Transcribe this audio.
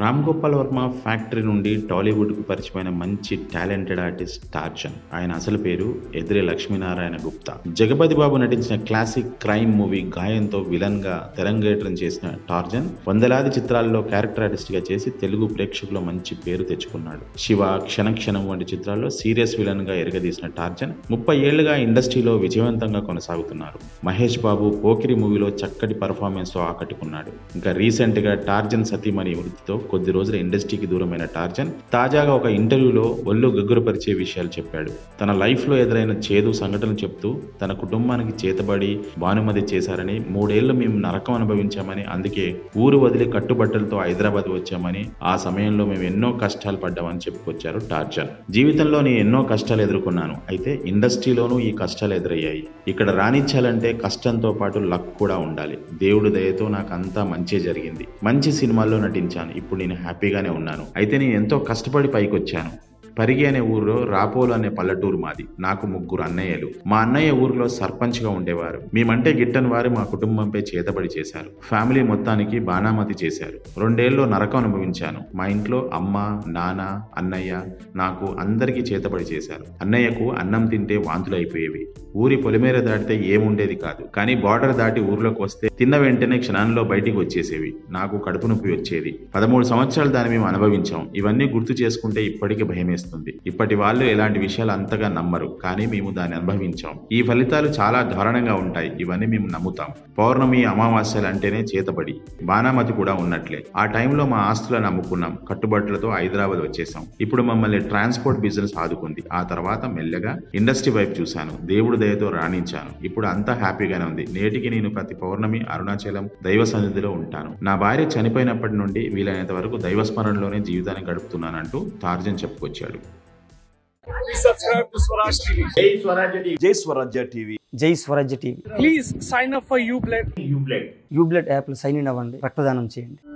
Ram Gopal Varma factory నుండి టాలీవుడ్కు పరిచయమైన మంచి టాలెంటెడ్ ఆర్టిస్ట్ టార్జన్ ఆయన అసలు పేరు ఎదిరే లక్ష్మీనారాయణ గుప్తా జగపతి బాబు నటించిన క్లాసిక్ క్రైమ్ మూవీ గాయంతో విలన్ గా తెరంగేట్రం చేసిన టార్జన్ వందలాది చిత్రాల్లో క్యారెక్టర్ ఆర్టిస్ట్ గా చేసి తెలుగు ప్రేక్షకుల మంచి పేరు తెచ్చుకున్నాడు శివ క్షణక్షణం వంటి చిత్రాల్లో సీరియస్ విలన్ గా ఎరగదీసిన టార్జన్ ముప్పై ఏళ్లుగా ఇండస్ట్రీలో విజయవంతంగా కొనసాగుతున్నారు మహేష్ బాబు పోకిరి మూవీలో చక్కటి పర్ఫార్మెన్స్ తో ఆకట్టుకున్నాడు ఇంకా రీసెంట్ గా టార్జన్ సతీమణి వృత్తితో కొద్ది రోజుల ఇండస్ట్రీకి దూరమైన టార్జన్ తాజాగా ఒక ఇంటర్వ్యూలో ఒళ్ళు గగ్గురపరిచే విషయాలు చెప్పాడు తన లైఫ్ లో ఎదురైన చేదు సంఘటనలు చెప్తూ తన కుటుంబానికి చేతబడి భానుమతి చేశారని మూడేళ్లు మేము నరకం అనుభవించామని అందుకే ఊరు వదిలి కట్టుబట్టలతో హైదరాబాద్ వచ్చామని ఆ సమయంలో మేము ఎన్నో కష్టాలు పడ్డామని చెప్పుకొచ్చారు టార్జన్ జీవితంలో నేను ఎన్నో కష్టాలు ఎదుర్కొన్నాను అయితే ఇండస్ట్రీలోనూ ఈ కష్టాలు ఎదురయ్యాయి ఇక్కడ రాణించాలంటే కష్టంతో పాటు లక్ కూడా ఉండాలి దేవుడి దయతో నాకు అంతా మంచి జరిగింది మంచి సినిమాల్లో నటించాను ఇప్పుడు నేను హ్యాపీగానే ఉన్నాను అయితే నేను ఎంతో కష్టపడి పైకి వచ్చాను పరిగి అనే ఊరిలో రాపోలు అనే పల్లెటూరు మాది నాకు ముగ్గురు అన్నయ్యలు మా అన్నయ్య ఊరిలో సర్పంచ్ గా ఉండేవారు మేమంటే గిట్టని వారు మా కుటుంబంపై చేతబడి చేశారు ఫ్యామిలీ మొత్తానికి బాణామతి చేశారు రెండేళ్ళు నరకం అనుభవించాను మా ఇంట్లో అమ్మ నాన్న అన్నయ్య నాకు అందరికీ చేతబడి చేశారు అన్నయ్యకు అన్నం తింటే వాంతులు అయిపోయేవి ఊరి పొలిమేర దాటితే ఏముండేది కాదు కానీ బార్డర్ దాటి ఊర్లోకి వస్తే తిన్న వెంటనే క్షణాల్లో బయటికి వచ్చేసేవి నాకు కడుపు నొప్పి వచ్చేది పదమూడు సంవత్సరాలు దాన్ని మేము అనుభవించాం ఇవన్నీ గుర్తు చేసుకుంటే ఇప్పటికీ భయమేస్తుంది ఇప్పటి వాళ్ళు ఇలాంటి విషయాలు అంతగా నమ్మరు కానీ మేము దాన్ని అనుభవించాం ఈ ఫలితాలు చాలా దారుణంగా ఉంటాయి ఇవన్నీ మేము నమ్ముతాం పౌర్ణమి అమావాస్యలు అంటేనే చేతబడి బాణామతి కూడా ఉన్నట్లే ఆ టైంలో మా ఆస్తులను అమ్ముకున్నాం కట్టుబట్టలతో హైదరాబాద్ వచ్చేసాం ఇప్పుడు మమ్మల్ని ట్రాన్స్పోర్ట్ బిజినెస్ ఆదుకుంది ఆ తర్వాత మెల్లగా ఇండస్ట్రీ వైపు చూశాను దేవుడి దయతో రాణించాను ఇప్పుడు అంతా హ్యాపీగానే ఉంది నేటికి నేను ప్రతి పౌర్ణమి అరుణాచలం దైవ సన్నిధిలో ఉంటాను నా భార్య చనిపోయినప్పటి నుండి వీలైనంత వరకు దైవ స్మరణలోనే జీవితాన్ని గడుపుతున్నానంటూ టార్జన్ చెప్పుకొచ్చాడు Please subscribe to Swaraj TV. జై స్వరాజ్య టీవీ జై Swarajya TV Please sign up for Ublend. యూబ్లెట్ యాప్లో సైన్ ఇన్ అవ్వండి రక్తదానం చేయండి